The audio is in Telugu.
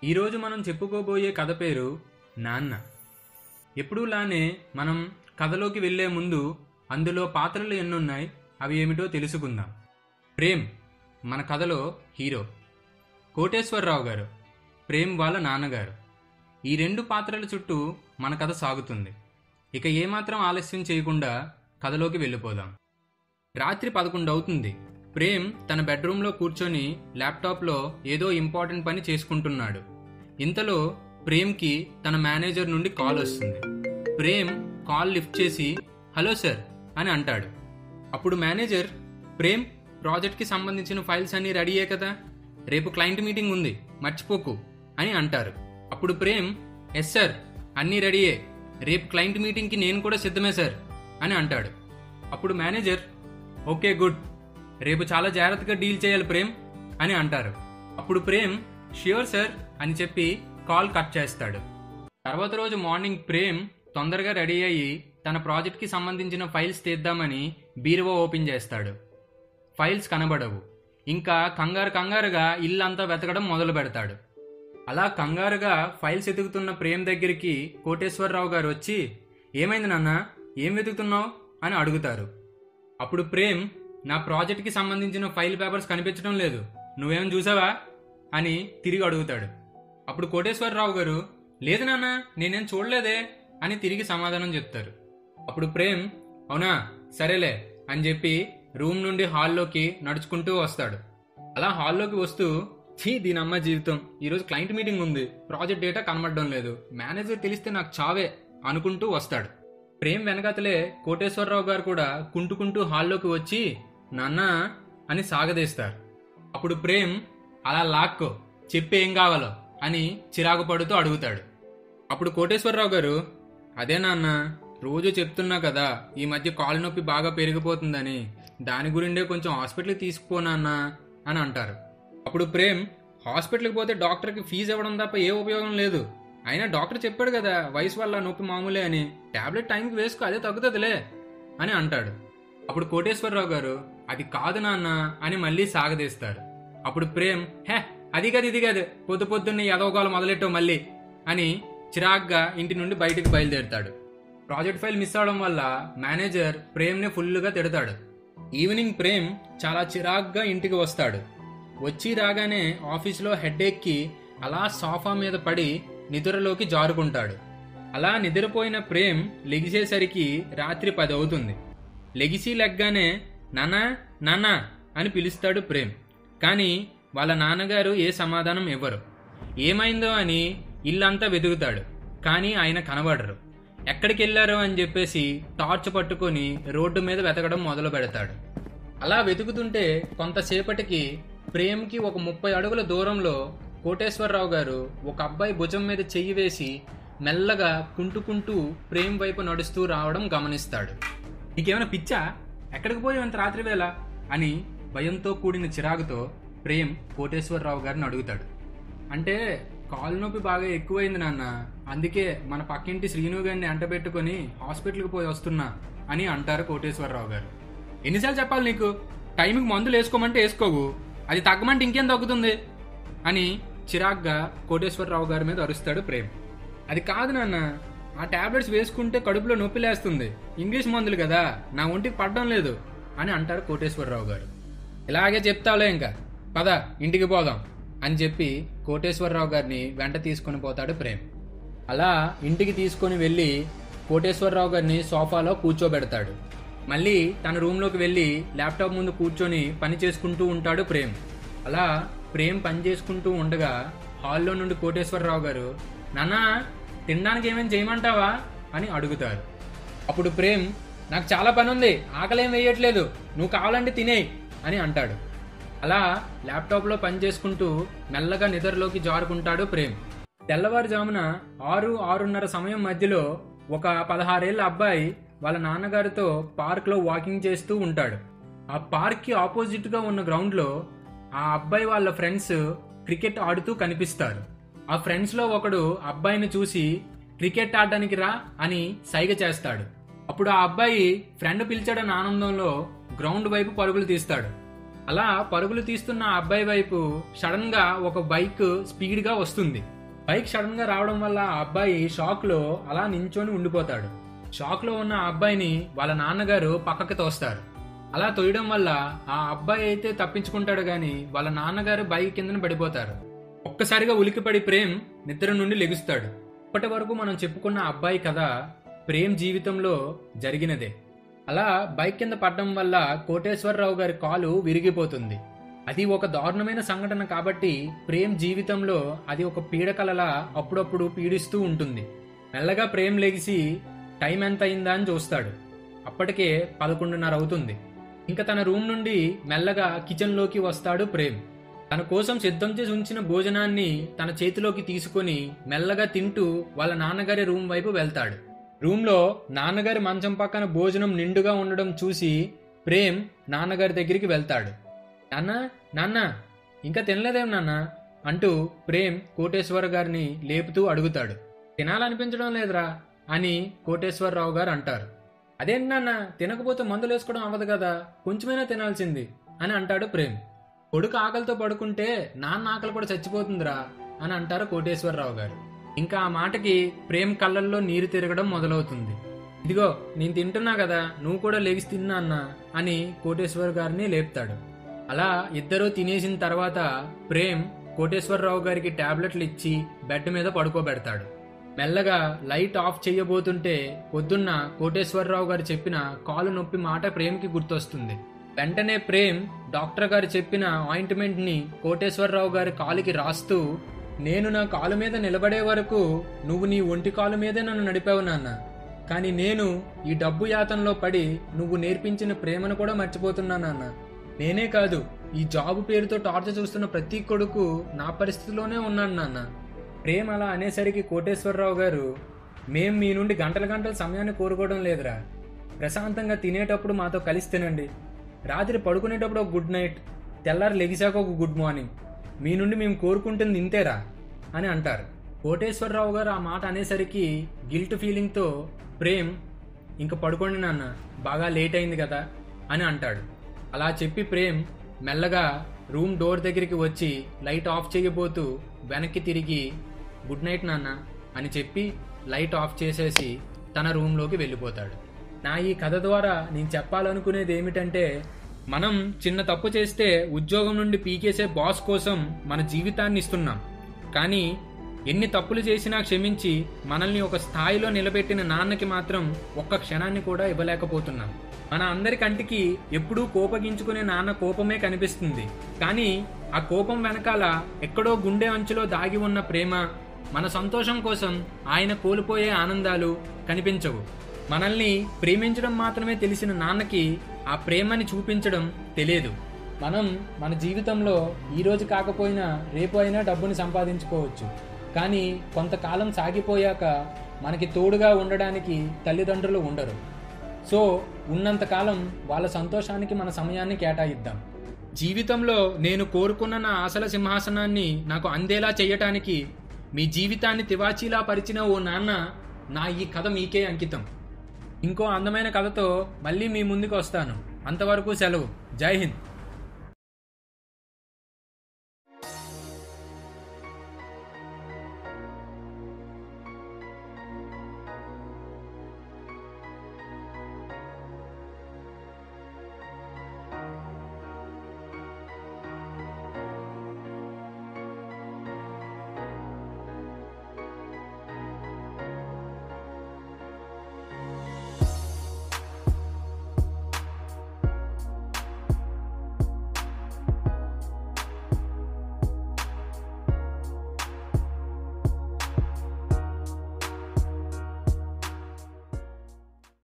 ఈరోజు మనం చెప్పుకోబోయే కథ పేరు నాన్న ఎప్పుడూలానే మనం కథలోకి వెళ్ళే ముందు అందులో పాత్రలు ఎన్నున్నాయి అవి ఏమిటో తెలుసుకుందాం ప్రేమ్ మన కథలో హీరో కోటేశ్వరరావు గారు ప్రేమ్ వాళ్ళ నాన్నగారు ఈ రెండు పాత్రల చుట్టూ మన కథ సాగుతుంది ఇక ఏమాత్రం ఆలస్యం చేయకుండా కథలోకి వెళ్ళిపోదాం రాత్రి పదకొండు అవుతుంది ప్రేమ్ తన బెడ్రూమ్లో కూర్చొని ల్యాప్టాప్లో ఏదో ఇంపార్టెంట్ పని చేసుకుంటున్నాడు ఇంతలో ప్రేమ్కి తన మేనేజర్ నుండి కాల్ వస్తుంది ప్రేమ్ కాల్ లిఫ్ట్ చేసి హలో సార్ అని అంటాడు అప్పుడు మేనేజర్ ప్రేమ్ ప్రాజెక్ట్కి సంబంధించిన ఫైల్స్ అన్నీ రెడీయే కదా రేపు క్లయింట్ మీటింగ్ ఉంది మర్చిపోకు అని అంటారు అప్పుడు ప్రేమ్ ఎస్ సార్ అన్నీ రెడీయే రేపు క్లయింట్ మీటింగ్కి నేను కూడా సిద్ధమే సార్ అని అంటాడు అప్పుడు మేనేజర్ ఓకే గుడ్ రేపు చాలా జాగ్రత్తగా డీల్ చేయాలి ప్రేమ్ అని అంటారు అప్పుడు ప్రేమ్ ష్యూర్ సార్ అని చెప్పి కాల్ కట్ చేస్తాడు తర్వాత రోజు మార్నింగ్ ప్రేమ్ తొందరగా రెడీ అయ్యి తన ప్రాజెక్ట్కి సంబంధించిన ఫైల్స్ తీద్దామని బీరువా ఓపెన్ చేస్తాడు ఫైల్స్ కనబడవు ఇంకా కంగారు కంగారుగా ఇల్లంతా వెతకడం మొదలు పెడతాడు అలా కంగారుగా ఫైల్స్ ఎతుకుతున్న ప్రేమ్ దగ్గరికి కోటేశ్వరరావు గారు వచ్చి ఏమైంది నాన్న ఏం వెతుకుతున్నావు అని అడుగుతారు అప్పుడు ప్రేమ్ నా ప్రాజెక్ట్కి సంబంధించిన ఫైల్ పేపర్స్ కనిపించడం లేదు నువ్వేం చూసావా అని తిరిగి అడుగుతాడు అప్పుడు కోటేశ్వరరావు గారు లేదు నాన్న నేనేం చూడలేదే అని తిరిగి సమాధానం చెప్తారు అప్పుడు ప్రేమ్ అవునా సరేలే అని చెప్పి రూమ్ నుండి హాల్లోకి నడుచుకుంటూ వస్తాడు అలా హాల్లోకి వస్తూ ఛీ దీని అమ్మ జీవితం ఈరోజు క్లయింట్ మీటింగ్ ఉంది ప్రాజెక్ట్ డేటా కనబడడం లేదు మేనేజర్ తెలిస్తే నాకు చావే అనుకుంటూ వస్తాడు ప్రేమ్ వెనకాతలే కోటేశ్వరరావు గారు కూడా కుంటుకుంటూ హాల్లోకి వచ్చి నాన్న అని సాగదీస్తారు అప్పుడు ప్రేమ్ అలా లాక్కో చెప్పి ఏం కావాలో అని చిరాకు పడుతూ అడుగుతాడు అప్పుడు కోటేశ్వరరావు గారు అదే నాన్న రోజు చెప్తున్నా కదా ఈ మధ్య కాలు నొప్పి బాగా పెరిగిపోతుందని దాని గురిండే కొంచెం హాస్పిటల్కి తీసుకుపోనా అని అంటారు అప్పుడు ప్రేమ్ హాస్పిటల్కి పోతే డాక్టర్కి ఫీజు ఇవ్వడం తప్ప ఏ ఉపయోగం లేదు అయినా డాక్టర్ చెప్పాడు కదా వయసు వల్ల నొప్పి మామూలే అని టాబ్లెట్ టైంకి వేసుకో అదే తగ్గుతుందిలే అని అంటాడు అప్పుడు కోటేశ్వరరావు గారు అది కాదు నాన్న అని మళ్ళీ సాగదీస్తారు అప్పుడు ప్రేమ్ హే అది కాదు ఇది కాదు పొద్దు పొద్దున్నే ఎదవగోలు మొదలెట్టావు మళ్ళీ అని చిరాగ్గా ఇంటి నుండి బయటకు బయలుదేరుతాడు ప్రాజెక్ట్ ఫైల్ మిస్ అవడం వల్ల మేనేజర్ ప్రేమ్ని ఫుల్గా తిడతాడు ఈవినింగ్ ప్రేమ్ చాలా చిరాగ్గా ఇంటికి వస్తాడు వచ్చి రాగానే ఆఫీస్లో హెడ్ఏక్కి అలా సోఫా మీద పడి నిద్రలోకి జారుకుంటాడు అలా నిద్రపోయిన ప్రేమ్ లెగిసేసరికి రాత్రి పది అవుతుంది లెగిసి లెగ్గానే నానా నానా అని పిలుస్తాడు ప్రేమ్ కానీ వాళ్ళ నాన్నగారు ఏ సమాధానం ఇవ్వరు ఏమైందో అని ఇల్లంతా వెతుకుతాడు కానీ ఆయన కనబడరు ఎక్కడికి వెళ్ళారో అని చెప్పేసి టార్చ్ పట్టుకొని రోడ్డు మీద వెతకడం మొదలు పెడతాడు అలా వెతుకుతుంటే కొంతసేపటికి ప్రేమ్కి ఒక ముప్పై అడుగుల దూరంలో కోటేశ్వరరావు గారు ఒక అబ్బాయి భుజం మీద చెయ్యి వేసి మెల్లగా కుంటుకుంటూ ప్రేమ్ వైపు నడుస్తూ రావడం గమనిస్తాడు నీకేమైనా పిచ్చా ఎక్కడికి పోయి అంత రాత్రి వేళ అని భయంతో కూడిన చిరాకుతో ప్రేమ్ కోటేశ్వరరావు గారిని అడుగుతాడు అంటే కాలు నొప్పి బాగా ఎక్కువైంది నాన్న అందుకే మన పక్కింటి శ్రీను గారిని అంటబెట్టుకొని హాస్పిటల్కి పోయి వస్తున్నా అని అంటారు కోటేశ్వరరావు గారు ఎన్నిసార్లు చెప్పాలి నీకు టైంకి మందులు వేసుకోమంటే వేసుకోవు అది తగ్గమంటే ఇంకేం తగ్గుతుంది అని చిరాగ్గా కోటేశ్వరరావు గారి మీద అరుస్తాడు ప్రేమ్ అది కాదు నాన్న ఆ టాబ్లెట్స్ వేసుకుంటే కడుపులో నొప్పి లేస్తుంది ఇంగ్లీష్ మందులు కదా నా ఒంటికి పడడం లేదు అని అంటారు కోటేశ్వరరావు గారు ఇలాగే చెప్తావులే ఇంకా పద ఇంటికి పోదాం అని చెప్పి కోటేశ్వరరావు గారిని వెంట తీసుకొని పోతాడు ప్రేమ్ అలా ఇంటికి తీసుకొని వెళ్ళి కోటేశ్వరరావు గారిని సోఫాలో కూర్చోబెడతాడు మళ్ళీ తన రూమ్లోకి వెళ్ళి ల్యాప్టాప్ ముందు కూర్చొని పని చేసుకుంటూ ఉంటాడు ప్రేమ్ అలా ప్రేమ్ పని చేసుకుంటూ ఉండగా హాల్లో నుండి కోటేశ్వరరావు గారు నాన్నా తినడానికి ఏమేం చేయమంటావా అని అడుగుతారు అప్పుడు ప్రేమ్ నాకు చాలా పని ఉంది ఆకలేం వేయట్లేదు నువ్వు కావాలంటే తినేయి అని అంటాడు అలా ల్యాప్టాప్లో పని చేసుకుంటూ మెల్లగా నిద్రలోకి జారుకుంటాడు ప్రేమ్ తెల్లవారుజామున ఆరు ఆరున్నర సమయం మధ్యలో ఒక పదహారేళ్ల అబ్బాయి వాళ్ళ నాన్నగారితో పార్క్లో వాకింగ్ చేస్తూ ఉంటాడు ఆ పార్క్కి ఆపోజిట్గా ఉన్న గ్రౌండ్లో ఆ అబ్బాయి వాళ్ళ ఫ్రెండ్స్ క్రికెట్ ఆడుతూ కనిపిస్తారు ఆ ఫ్రెండ్స్లో ఒకడు అబ్బాయిని చూసి క్రికెట్ ఆడడానికి రా అని సైగ చేస్తాడు అప్పుడు ఆ అబ్బాయి ఫ్రెండ్ పిలిచాడన్న ఆనందంలో గ్రౌండ్ వైపు పరుగులు తీస్తాడు అలా పరుగులు తీస్తున్న ఆ అబ్బాయి వైపు సడన్ గా ఒక బైక్ స్పీడ్ గా వస్తుంది బైక్ సడన్ గా రావడం వల్ల ఆ అబ్బాయి షాక్ లో అలా నించొని ఉండిపోతాడు షాక్ లో ఉన్న ఆ అబ్బాయిని వాళ్ళ నాన్నగారు పక్కకి తోస్తారు అలా తోయడం వల్ల ఆ అబ్బాయి అయితే తప్పించుకుంటాడు గాని వాళ్ళ నాన్నగారు బైక్ కిందన పడిపోతారు ఒక్కసారిగా ఉలికిపడి ప్రేమ్ నిద్ర నుండి లెగుస్తాడు ఇప్పటి వరకు మనం చెప్పుకున్న అబ్బాయి కథ ప్రేమ్ జీవితంలో జరిగినదే అలా బైక్ కింద పడడం వల్ల కోటేశ్వరరావు గారి కాలు విరిగిపోతుంది అది ఒక దారుణమైన సంఘటన కాబట్టి ప్రేమ్ జీవితంలో అది ఒక పీడకలలా అప్పుడప్పుడు పీడిస్తూ ఉంటుంది మెల్లగా ప్రేమ్ లెగిసి టైం ఎంత అయిందా అని చూస్తాడు అప్పటికే పదకొండున్నర అవుతుంది ఇంకా తన రూమ్ నుండి మెల్లగా కిచెన్లోకి వస్తాడు ప్రేమ్ తన కోసం సిద్ధం చేసి ఉంచిన భోజనాన్ని తన చేతిలోకి తీసుకొని మెల్లగా తింటూ వాళ్ళ నాన్నగారి రూమ్ వైపు వెళ్తాడు రూమ్లో నాన్నగారి మంచం పక్కన భోజనం నిండుగా ఉండడం చూసి ప్రేమ్ నాన్నగారి దగ్గరికి వెళ్తాడు నాన్న నాన్న ఇంకా తినలేదేం నాన్న అంటూ ప్రేమ్ కోటేశ్వర గారిని లేపుతూ అడుగుతాడు తినాలనిపించడం లేదురా అని కోటేశ్వరరావు గారు అంటారు అదేంటి నాన్న తినకపోతే మందులు వేసుకోవడం అవ్వదు కదా కొంచెమైనా తినాల్సింది అని అంటాడు ప్రేమ్ కొడుకు ఆకలితో పడుకుంటే నాన్న ఆకలి కూడా చచ్చిపోతుందిరా అని అంటారు కోటేశ్వరరావు గారు ఇంకా ఆ మాటకి ప్రేమ్ కళ్ళల్లో నీరు తిరగడం మొదలవుతుంది ఇదిగో నేను తింటున్నా కదా నువ్వు కూడా లెగిసి తిన్నా అన్నా అని కోటేశ్వర్ గారిని లేపుతాడు అలా ఇద్దరూ తినేసిన తర్వాత ప్రేమ్ కోటేశ్వరరావు గారికి టాబ్లెట్లు ఇచ్చి బెడ్ మీద పడుకోబెడతాడు మెల్లగా లైట్ ఆఫ్ చేయబోతుంటే పొద్దున్న కోటేశ్వరరావు గారు చెప్పిన కాలు నొప్పి మాట ప్రేమ్కి గుర్తొస్తుంది వెంటనే ప్రేమ్ డాక్టర్ గారు చెప్పిన ఆయింట్మెంట్ ని కోటేశ్వరరావు గారి కాలుకి రాస్తూ నేను నా కాలు మీద నిలబడే వరకు నువ్వు నీ ఒంటి కాలు మీదే నన్ను నడిపావు నాన్న కానీ నేను ఈ డబ్బు యాతంలో పడి నువ్వు నేర్పించిన ప్రేమను కూడా మర్చిపోతున్నా నాన్న నేనే కాదు ఈ జాబ్ పేరుతో టార్చర్ చూస్తున్న ప్రతి కొడుకు నా పరిస్థితిలోనే ఉన్నాను నాన్న ప్రేమ్ అలా అనేసరికి కోటేశ్వరరావు గారు మేం మీ నుండి గంటల గంటల సమయాన్ని కోరుకోవడం లేదురా ప్రశాంతంగా తినేటప్పుడు మాతో కలిసి తినండి రాత్రి పడుకునేటప్పుడు ఒక గుడ్ నైట్ తెల్లారి లెగిసాక ఒక గుడ్ మార్నింగ్ మీ నుండి మేము కోరుకుంటుంది ఇంతేరా అని అంటారు కోటేశ్వరరావు గారు ఆ మాట అనేసరికి గిల్ట్ ఫీలింగ్తో ప్రేమ్ ఇంక పడుకోండి నాన్న బాగా లేట్ అయింది కదా అని అంటాడు అలా చెప్పి ప్రేమ్ మెల్లగా రూమ్ డోర్ దగ్గరికి వచ్చి లైట్ ఆఫ్ చేయబోతూ వెనక్కి తిరిగి గుడ్ నైట్ నాన్న అని చెప్పి లైట్ ఆఫ్ చేసేసి తన రూమ్లోకి వెళ్ళిపోతాడు నా ఈ కథ ద్వారా నేను చెప్పాలనుకునేది ఏమిటంటే మనం చిన్న తప్పు చేస్తే ఉద్యోగం నుండి పీకేసే బాస్ కోసం మన జీవితాన్ని ఇస్తున్నాం కానీ ఎన్ని తప్పులు చేసినా క్షమించి మనల్ని ఒక స్థాయిలో నిలబెట్టిన నాన్నకి మాత్రం ఒక్క క్షణాన్ని కూడా ఇవ్వలేకపోతున్నాం మన అందరి కంటికి ఎప్పుడూ కోపగించుకునే నాన్న కోపమే కనిపిస్తుంది కానీ ఆ కోపం వెనకాల ఎక్కడో గుండె అంచులో దాగి ఉన్న ప్రేమ మన సంతోషం కోసం ఆయన కోల్పోయే ఆనందాలు కనిపించవు మనల్ని ప్రేమించడం మాత్రమే తెలిసిన నాన్నకి ఆ ప్రేమని చూపించడం తెలియదు మనం మన జీవితంలో ఈ రోజు కాకపోయినా రేపు అయినా డబ్బుని సంపాదించుకోవచ్చు కానీ కొంతకాలం సాగిపోయాక మనకి తోడుగా ఉండడానికి తల్లిదండ్రులు ఉండరు సో ఉన్నంతకాలం వాళ్ళ సంతోషానికి మన సమయాన్ని కేటాయిద్దాం జీవితంలో నేను కోరుకున్న నా ఆశల సింహాసనాన్ని నాకు అందేలా చేయటానికి మీ జీవితాన్ని తివాచీలా పరిచిన ఓ నాన్న నా ఈ కథ మీకే అంకితం ఇంకో అందమైన కథతో మళ్ళీ మీ ముందుకు వస్తాను అంతవరకు సెలవు జై హింద్